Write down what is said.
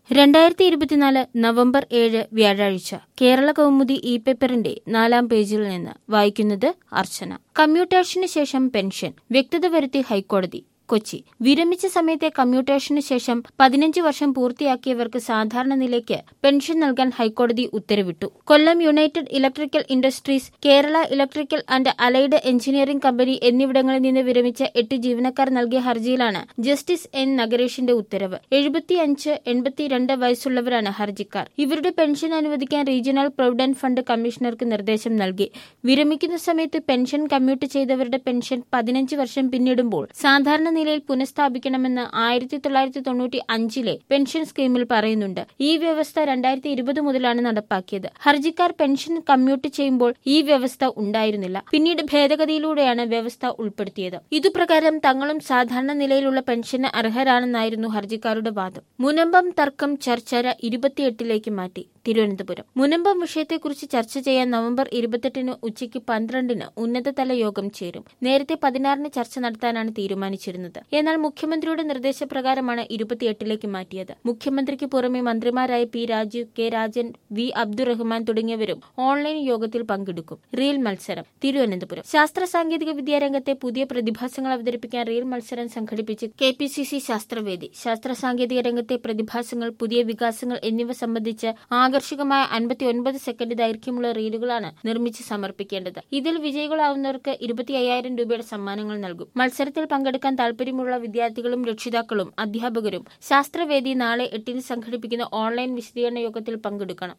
രണ്ടായിരത്തി ഇരുപത്തിനാല് നവംബർ ഏഴ് വ്യാഴാഴ്ച കേരള കൗമുദി ഇ പേപ്പറിന്റെ നാലാം പേജിൽ നിന്ന് വായിക്കുന്നത് അർച്ചന കമ്മ്യൂട്ടേഷന് ശേഷം പെൻഷൻ വ്യക്തത വരുത്തി ഹൈക്കോടതി കൊച്ചി വിരമിച്ച സമയത്തെ കമ്മ്യൂട്ടേഷന് ശേഷം പതിനഞ്ച് വർഷം പൂർത്തിയാക്കിയവർക്ക് സാധാരണ നിലയ്ക്ക് പെൻഷൻ നൽകാൻ ഹൈക്കോടതി ഉത്തരവിട്ടു Kollam united electrical industries Kerala electrical and allied engineering company എന്നിവിടങ്ങളിൽ നിന്ന് വിരമിച്ച എട്ട് ജീവനക്കാർ നൽകിയ ഹർജിയിലാണ് ജസ്റ്റിസ് എൻ നഗരേഷിന്റെ ഉത്തരവ് എഴുപത്തിയഞ്ച് എൺപത്തിരണ്ട് വയസ്സുള്ളവരാണ് ഹർജിക്കാർ ഇവരുടെ പെൻഷൻ അനുവദിക്കാൻ റീജിയണൽ പ്രൊവിഡന്റ് ഫണ്ട് കമ്മീഷണർക്ക് നിർദ്ദേശം നൽകി വിരമിക്കുന്ന സമയത്ത് പെൻഷൻ കമ്മ്യൂട്ട് ചെയ്തവരുടെ പെൻഷൻ പതിനഞ്ച് വർഷം പിന്നിടുമ്പോൾ സാധാരണ നിലയിൽ പുനഃസ്ഥാപിക്കണമെന്ന് ആയിരത്തി തൊള്ളായിരത്തി തൊണ്ണൂറ്റി അഞ്ചിലെ പെൻഷൻ സ്കീമിൽ പറയുന്നുണ്ട് ഈ വ്യവസ്ഥ രണ്ടായിരത്തി ഇരുപത് മുതലാണ് നടപ്പാക്കിയത് ഹർജിക്കാർ പെൻഷൻ കമ്മ്യൂട്ട് ചെയ്യുമ്പോൾ ഈ വ്യവസ്ഥ ഉണ്ടായിരുന്നില്ല പിന്നീട് ഭേദഗതിയിലൂടെയാണ് വ്യവസ്ഥ ഉൾപ്പെടുത്തിയത് ഇതുപ്രകാരം തങ്ങളും സാധാരണ നിലയിലുള്ള പെൻഷന് അർഹരാണെന്നായിരുന്നു ഹർജിക്കാരുടെ വാദം മുനമ്പം തർക്കം ചർച്ച ഇരുപത്തിയെട്ടിലേക്ക് മാറ്റി തിരുവനന്തപുരം മുനമ്പം വിഷയത്തെക്കുറിച്ച് ചർച്ച ചെയ്യാൻ നവംബർ ഇരുപത്തെട്ടിന് ഉച്ചയ്ക്ക് പന്ത്രണ്ടിന് ഉന്നതതല യോഗം ചേരും നേരത്തെ പതിനാറിന് ചർച്ച നടത്താനാണ് തീരുമാനിച്ചിരുന്നത് എന്നാൽ മുഖ്യമന്ത്രിയുടെ നിർദ്ദേശപ്രകാരമാണ് ഇരുപത്തിയെട്ടിലേക്ക് മാറ്റിയത് മുഖ്യമന്ത്രിക്ക് പുറമെ മന്ത്രിമാരായ P Rajeev K Rajan V Abdurahman തുടങ്ങിയവരും ഓൺലൈൻ യോഗത്തിൽ പങ്കെടുക്കും റീൽ മത്സരം തിരുവനന്തപുരം ശാസ്ത്ര സാങ്കേതിക വിദ്യാരംഗത്തെ പുതിയ പ്രതിഭാസങ്ങൾ അവതരിപ്പിക്കാൻ റീൽ മത്സരം സംഘടിപ്പിച്ച് K P C C Sasthravedi ശാസ്ത്ര സാങ്കേതിക രംഗത്തെ പ്രതിഭാസങ്ങൾ പുതിയ വികാസങ്ങൾ എന്നിവ സംബന്ധിച്ച് ആകർഷകമായ അൻപത്തി ഒൻപത് സെക്കൻഡ് ദൈർഘ്യമുള്ള റീലുകളാണ് നിർമ്മിച്ച് സമർപ്പിക്കേണ്ടത് ഇതിൽ വിജയികളാവുന്നവർക്ക് ഇരുപത്തി അയ്യായിരം രൂപയുടെ സമ്മാനങ്ങൾ നൽകും മത്സരത്തിൽ പങ്കെടുക്കാൻ താൽപര്യമുള്ള വിദ്യാർത്ഥികളും രക്ഷിതാക്കളും അധ്യാപകരും ശാസ്ത്രവേദി നാളെ എട്ടിന് സംഘടിപ്പിക്കുന്ന ഓൺലൈൻ വിശദീകരണ യോഗത്തിൽ പങ്കെടുക്കണം